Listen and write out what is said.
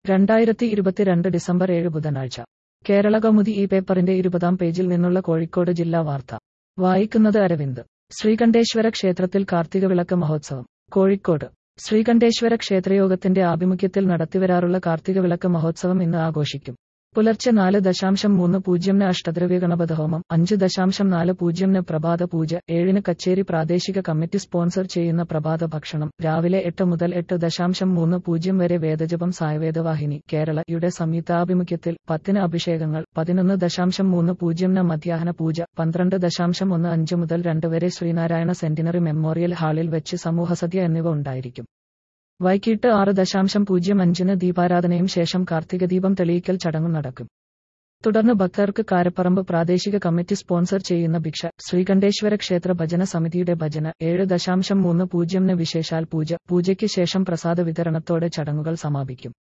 രണ്ടായിരത്തി ഇരുപത്തിരണ്ട് ഡിസംബർ ഏഴ് ബുധനാഴ്ച കേരള കൗമുദി ഈ പേപ്പറിന്റെ ഇരുപതാം പേജിൽ നിന്നുള്ള കോഴിക്കോട് ജില്ലാ വാർത്ത വായിക്കുന്നത് അരവിന്ദ് ശ്രീകണ്ഠേശ്വര ക്ഷേത്രത്തിൽ കാർത്തിക വിളക്ക് മഹോത്സവം കോഴിക്കോട് ശ്രീകണ്ഠേശ്വര ക്ഷേത്രയോഗത്തിന്റെ ആഭിമുഖ്യത്തിൽ നടത്തിവരാറുള്ള കാർത്തിക വിളക്ക് മഹോത്സവം ഇന്ന് ആഘോഷിക്കും പുലർച്ചെ നാല് ദശാംശം മൂന്ന് പൂജ്യംന് അഷ്ടദ്രവ്യ ഗണപത ഹോമം അഞ്ച് ദശാംശം നാല് പൂജ്യംന് പ്രഭാത പൂജ ഏഴിന് കച്ചേരി പ്രാദേശിക കമ്മിറ്റി സ്പോൺസർ ചെയ്യുന്ന പ്രഭാത ഭക്ഷണം രാവിലെ എട്ട് മുതൽ എട്ട് ദശാംശം മൂന്ന് പൂജ്യം വരെ വേദജപം സായവേദവാഹിനി കേരള യുടെ സംയുക്താഭിമുഖ്യത്തിൽ പത്തിന് അഭിഷേകങ്ങൾ പതിനൊന്ന് ദശാംശം മൂന്ന് പൂജ്യംന് മധ്യാഹ്ന പൂജ പന്ത്രണ്ട് ദശാംശം ഒന്ന് അഞ്ച് മുതൽ രണ്ട് വരെ ശ്രീനാരായണ സെന്റിനറി മെമ്മോറിയൽ ഹാളിൽ വെച്ച് സമൂഹസദ്യ എന്നിവ ഉണ്ടായിരിക്കും വൈകിട്ട് ആറ് ദശാംശം പൂജ്യം അഞ്ചിന് ദീപാരാധനയും ശേഷം കാർത്തിക ദീപം തെളിയിക്കൽ ചടങ്ങും നടക്കും തുടർന്ന് ഭക്തർക്ക് കാരപ്പറമ്പ് പ്രാദേശിക കമ്മിറ്റി സ്പോൺസർ ചെയ്യുന്ന ഭിക്ഷ ശ്രീകണ്ഠേശ്വര ക്ഷേത്ര ഭജന സമിതിയുടെ ഭജന ഏഴ് ദശാംശം മൂന്ന് പൂജ്യംന് വിശേഷാൽ പൂജ പൂജയ്ക്ക് ശേഷം പ്രസാദ വിതരണത്തോടെ ചടങ്ങുകൾ സമാപിക്കും